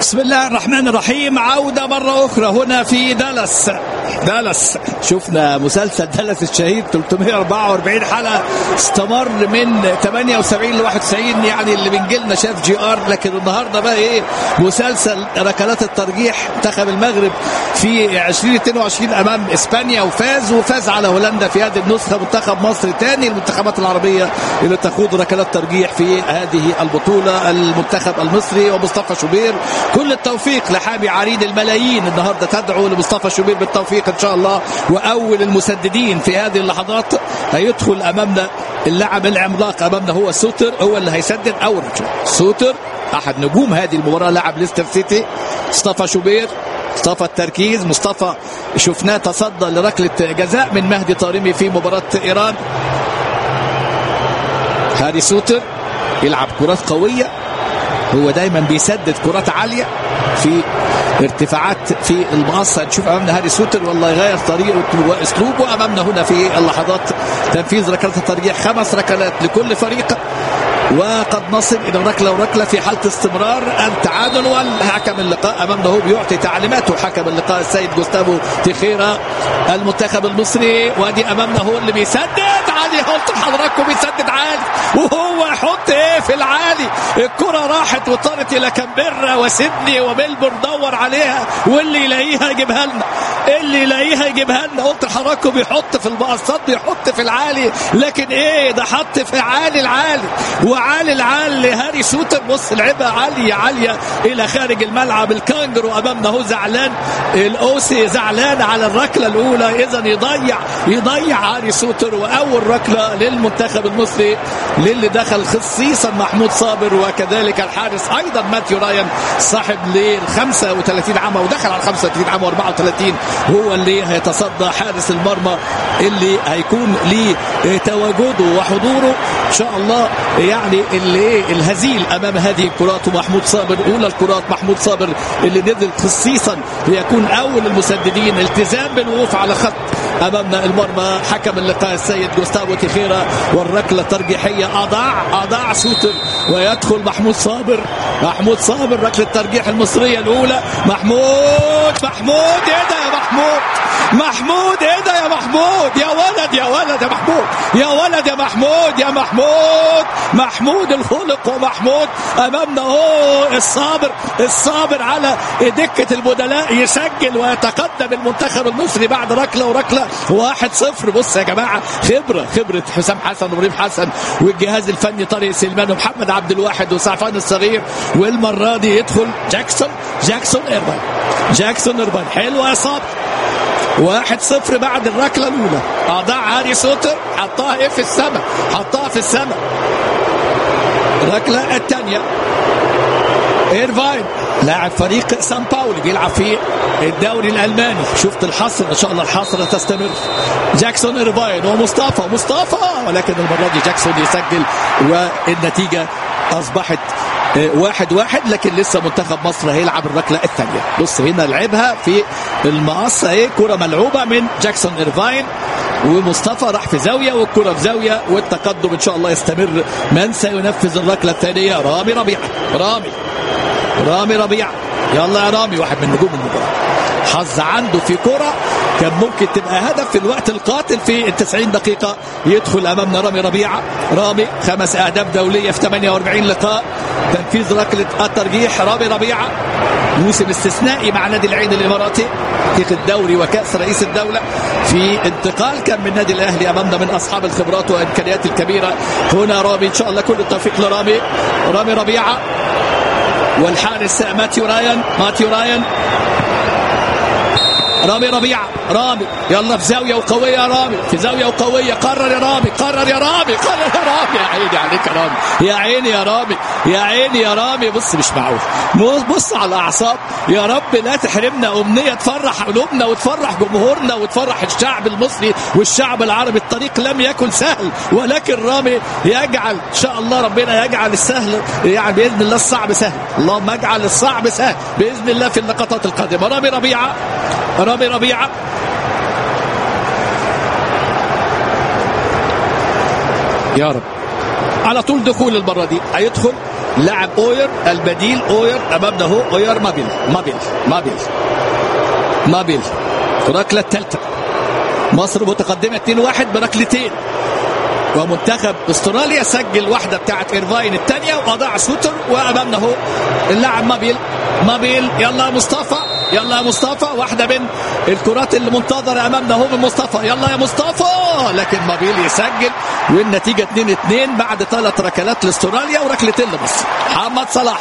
بسم الله الرحمن الرحيم عودة مرة أخرى هنا في دالاس دالاس شفنا مسلسل دالاس الشهيد 344 حلقة استمر من 78 ل 91 يعني اللي بنجيلنا شاف جي ار لكن النهارده بقى ايه مسلسل ركلات الترجيح منتخب المغرب في 2022 امام اسبانيا وفاز وفاز على هولندا في هذه النسخة منتخب مصر ثاني المنتخبات العربية اللي تخوض ركلات ترجيح في هذه البطولة المنتخب المصري ومصطفى شوبير كل التوفيق لحامي عرين الملايين النهارده تدعو لمصطفى شوبير بالتوفيق ان شاء الله واول المسددين في هذه اللحظات هيدخل امامنا اللاعب العملاق امامنا هو سوتر هو اللي هيسدد اول سوتر احد نجوم هذه المباراه لاعب ليستر سيتي مصطفى شوبير مصطفى التركيز مصطفى شفناه تصدى لركله جزاء من مهدي طارمي في مباراه ايران هاري سوتر يلعب كرات قويه هو دايما بيسدد كرات عاليه في ارتفاعات في المقص هنشوف امامنا هاري سوتر والله يغير طريقه واسلوبه امامنا هنا في اللحظات تنفيذ ركلات الترجيح خمس ركلات لكل فريق وقد نصل الى ركله وركله في حاله استمرار التعادل والحكم اللقاء امامنا هو بيعطي تعليماته حكم اللقاء السيد جوستافو تيخيرا المنتخب المصري وادي امامنا هو اللي بيسدد عالي قلت لحضراتكم بيسدد عالي وهو يحط ايه في العالي الكره راحت وطارت الى كامبرا وسيدني وميلبورن دور عليها واللي يلاقيها يجيبها لنا اللي يلاقيها يجيبها لنا قلت لحضراتكم بيحط في المقصات بيحط في العالي لكن ايه ده حط في عالي العالي وعالي العال لهاري سوتر بص لعبها عالية عالية إلى خارج الملعب الكانجرو أمامنا هو زعلان الأوسي زعلان على الركلة الأولى إذا يضيع يضيع هاري سوتر وأول ركلة للمنتخب المصري للي دخل خصيصا محمود صابر وكذلك الحارس أيضا ماتيو رايان صاحب لل 35 عام ودخل على 35 عام و34 هو اللي هيتصدى حارس المرمى اللي هيكون ليه تواجده وحضوره إن شاء الله يعني اللي الهزيل امام هذه الكرات ومحمود صابر اولى الكرات محمود صابر اللي نزل خصيصا ليكون اول المسددين التزام بالوقوف على خط امامنا المرمى حكم اللقاء السيد جوستافو تيخيرا والركله الترجيحيه اضاع اضاع سوتر ويدخل محمود صابر محمود صابر ركله الترجيح المصريه الاولى محمود محمود ايه ده يا محمود محمود ايه ده يا محمود يا ولد يا ولد يا محمود يا ولد يا محمود يا محمود محمود الخلق ومحمود امامنا اهو الصابر الصابر على دكه البدلاء يسجل ويتقدم المنتخب المصري بعد ركله وركله واحد صفر بص يا جماعه خبره خبره حسام حسن وابراهيم حسن والجهاز الفني طارق سليمان ومحمد عبد الواحد وسعفان الصغير والمره دي يدخل جاكسون جاكسون ايربان جاكسون ايربان حلوه يا صابر واحد صفر بعد الركله الاولى اضاع هاري سوتر حطها ايه في السماء حطها في السماء الركله الثانيه ايرفاين لاعب فريق سان باولي بيلعب في الدوري الالماني شفت الحصر ان شاء الله الحصر تستمر جاكسون ايرفاين ومصطفى مصطفى ولكن المره دي جاكسون يسجل والنتيجه اصبحت واحد واحد لكن لسه منتخب مصر هيلعب الركله الثانيه بص هنا لعبها في المقص اهي كره ملعوبه من جاكسون ايرفاين ومصطفى راح في زاويه والكره في زاويه والتقدم ان شاء الله يستمر من سينفذ الركله الثانيه رامي ربيعه رامي رامي ربيعه يلا يا رامي واحد من نجوم المباراه حظ عنده في كره كان ممكن تبقى هدف في الوقت القاتل في ال 90 دقيقة يدخل أمامنا رامي ربيعة رامي خمس أهداف دولية في 48 لقاء تنفيذ ركلة الترجيح رامي ربيعة موسم استثنائي مع نادي العين الإماراتي تاريخ الدوري وكأس رئيس الدولة في انتقال كان من نادي الأهلي أمامنا من أصحاب الخبرات والإمكانيات الكبيرة هنا رامي إن شاء الله كل التوفيق لرامي رامي ربيعة والحارس ماتيو رايان ماتيو رايان رامي ربيعه رامي يلا في زاويه وقويه يا رامي في زاويه وقويه قرر يا رامي قرر يا رامي قرر يا رامي يا عيني عليك يا رامي يا عيني يا رامي يا عيني يا رامي بص مش معقول بص على الاعصاب يا رب لا تحرمنا امنيه تفرح قلوبنا وتفرح جمهورنا وتفرح الشعب المصري والشعب العربي الطريق لم يكن سهل ولكن رامي يجعل ان شاء الله ربنا يجعل السهل يعني باذن الله الصعب سهل اللهم اجعل الصعب سهل باذن الله في اللقطات القادمه رامي ربيعه رامي ربيعه يا رب على طول دخول المره دي هيدخل لاعب اوير البديل اوير امامنا هو اوير مابيل مابيل مابيل مابيل الركله الثالثه مصر متقدمه 2-1 بركلتين ومنتخب استراليا سجل واحده بتاعت ايرفاين الثانيه واضاع سوتر وامامنا هو اللاعب مابيل مابيل يلا يا مصطفى يلا يا مصطفى واحده من الكرات اللي منتظره امامنا هو من مصطفى يلا يا مصطفى لكن مابيل يسجل والنتيجه 2 2 بعد ثلاث ركلات لاستراليا وركلتين لمصر محمد صلاح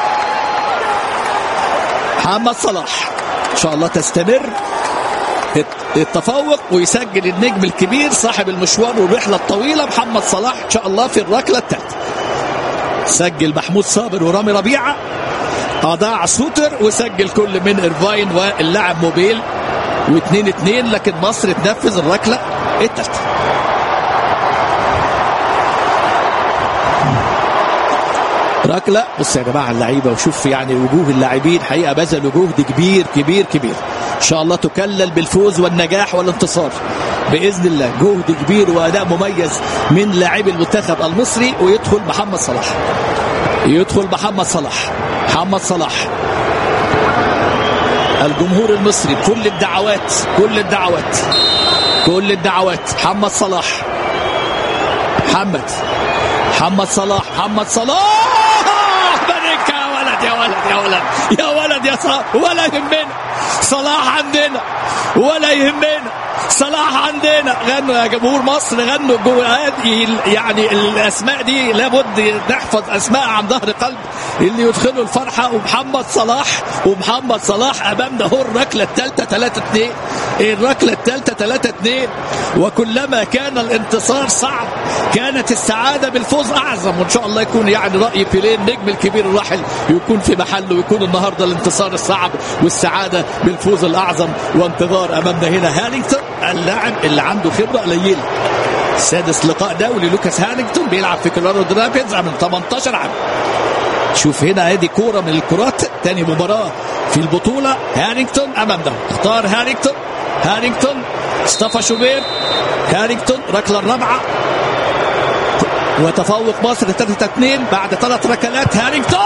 محمد صلاح ان شاء الله تستمر التفوق ويسجل النجم الكبير صاحب المشوار والرحله الطويله محمد صلاح ان شاء الله في الركله الثالثه سجل محمود صابر ورامي ربيعه اضاع سوتر وسجل كل من ايرفاين واللاعب موبيل واثنين اثنين لكن مصر تنفذ الركله الثالثه ركله بص يا جماعه اللعيبه وشوف يعني وجوه اللاعبين حقيقه بذلوا جهد كبير كبير كبير ان شاء الله تكلل بالفوز والنجاح والانتصار باذن الله جهد كبير واداء مميز من لاعبي المنتخب المصري ويدخل محمد صلاح يدخل محمد صلاح محمد صلاح الجمهور المصري كل الدعوات كل الدعوات كل الدعوات محمد صلاح محمد محمد صلاح محمد صلاح بركة يا ولد يا ولد يا ولد يا ولد يا صلاح ولا يهمنا صلاح عندنا ولا يهمنا صلاح عندنا غنوا يا جمهور مصر غنوا هذه يعني الاسماء دي لابد نحفظ اسماء عن ظهر قلب اللي يدخلوا الفرحه ومحمد صلاح ومحمد صلاح امامنا هو الركله الثالثه 3 2 الركله الثالثه 3 2 وكلما كان الانتصار صعب كانت السعاده بالفوز اعظم وان شاء الله يكون يعني راي بيليه النجم الكبير الراحل يكون في محله ويكون النهارده الانتصار الصعب والسعاده بالفوز الاعظم وانتظار امامنا هنا هانينغتون اللاعب اللي عنده خبره قليله سادس لقاء دولي لوكاس هانينغتون بيلعب في كولورادو رابيدز من 18 عام شوف هنا ادي كوره من الكرات تاني مباراه في البطوله هانينغتون امامنا اختار هانينغتون هانينغتون مصطفى شوبير هانينغتون ركله الرابعه وتفوق مصر 3 2 بعد ثلاث ركلات هانينغتون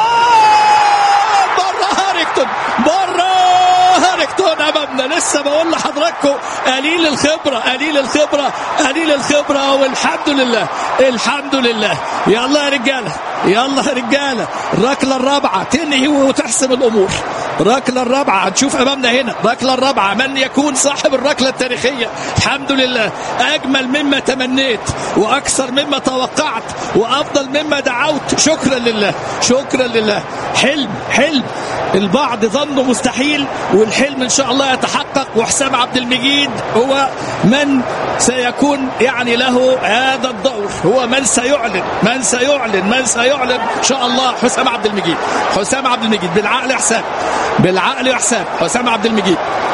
بره هانينغتون بره هانينغتون امامنا لسه بقول لحضراتكم قليل الخبره قليل الخبره قليل الخبره والحمد لله الحمد لله يلا يا رجاله يلا يا رجاله الركله الرابعه تنهي وتحسم الامور الركله الرابعه هنشوف امامنا هنا الركله الرابعه من يكون صاحب الركله التاريخيه الحمد لله اجمل مما تمنيت واكثر مما توقعت وافضل مما دعوت شكرا لله شكرا لله حلم حلم البعض ظنه مستحيل والحلم ان شاء الله يتحقق وحسام عبد المجيد هو من سيكون يعني له هذا الدور هو من سيعلن من سيعلن من سيعلن ان شاء الله حسام عبد المجيد حسام عبد المجيد بالعقل حسام بالعقل يا حسام حسام عبد المجيد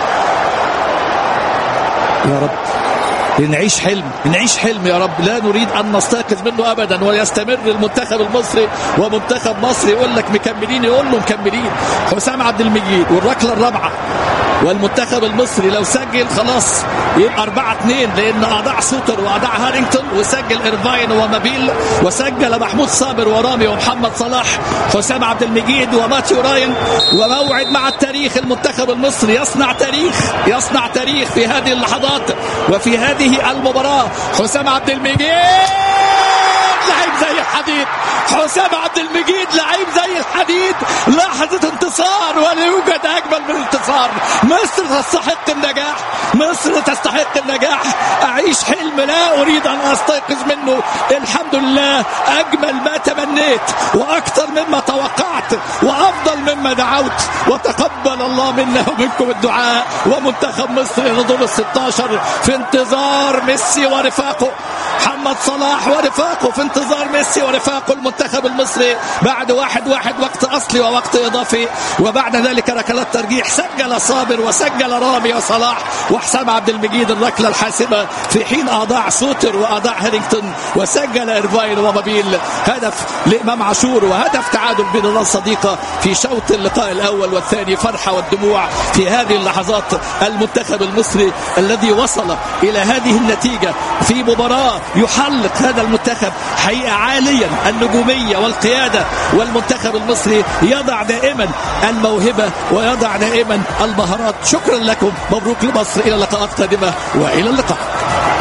يا رب نعيش حلم نعيش حلم يا رب لا نريد ان نستيقظ منه ابدا ويستمر المنتخب المصري ومنتخب مصر يقول لك مكملين يقول له مكملين حسام عبد المجيد والركله الرابعه والمنتخب المصري لو سجل خلاص يبقى 4 2 لان اضاع سوتر واضاع هارينغتون وسجل ايرفاين ومابيل وسجل محمود صابر ورامي ومحمد صلاح حسام عبد المجيد وماتيو راين وموعد مع التاريخ المنتخب المصري يصنع تاريخ يصنع تاريخ في هذه اللحظات وفي هذه المباراه حسام عبد المجيد لعيب زي الحديد حسام عبد المجيد لعيب زي الحديد لحظة انتصار ولا يوجد أجمل من الانتصار مصر تستحق النجاح مصر تستحق النجاح أعيش حلم لا أريد أن أستيقظ منه الحمد لله أجمل ما تمنيت وأكثر مما توقعت وأفضل مما دعوت وتقبل الله منا ومنكم الدعاء ومنتخب مصر لدور ال 16 في انتظار ميسي ورفاقه محمد صلاح ورفاقه في انتظار ميسي ورفاقه المنتخب المصري بعد واحد واحد وقت اصلي ووقت اضافي وبعد ذلك ركلات ترجيح سجل صابر وسجل رامي وصلاح وحسام حسام عبد المجيد الركله الحاسمه في حين اضاع سوتر واضاع هيرينغتون وسجل ايرفاين ومابيل هدف لامام عاشور وهدف تعادل بين الصديقه في شوط اللقاء الاول والثاني فرحه والدموع في هذه اللحظات المنتخب المصري الذي وصل الى هذه النتيجه في مباراه يحلق هذا المنتخب حقيقه عاليا النجوميه والقياده والمنتخب المصري يضع دائما الموهبه ويضع دائما المهارات شكرا لكم مبروك لمصر الى لقاءات قادمه والى اللقاء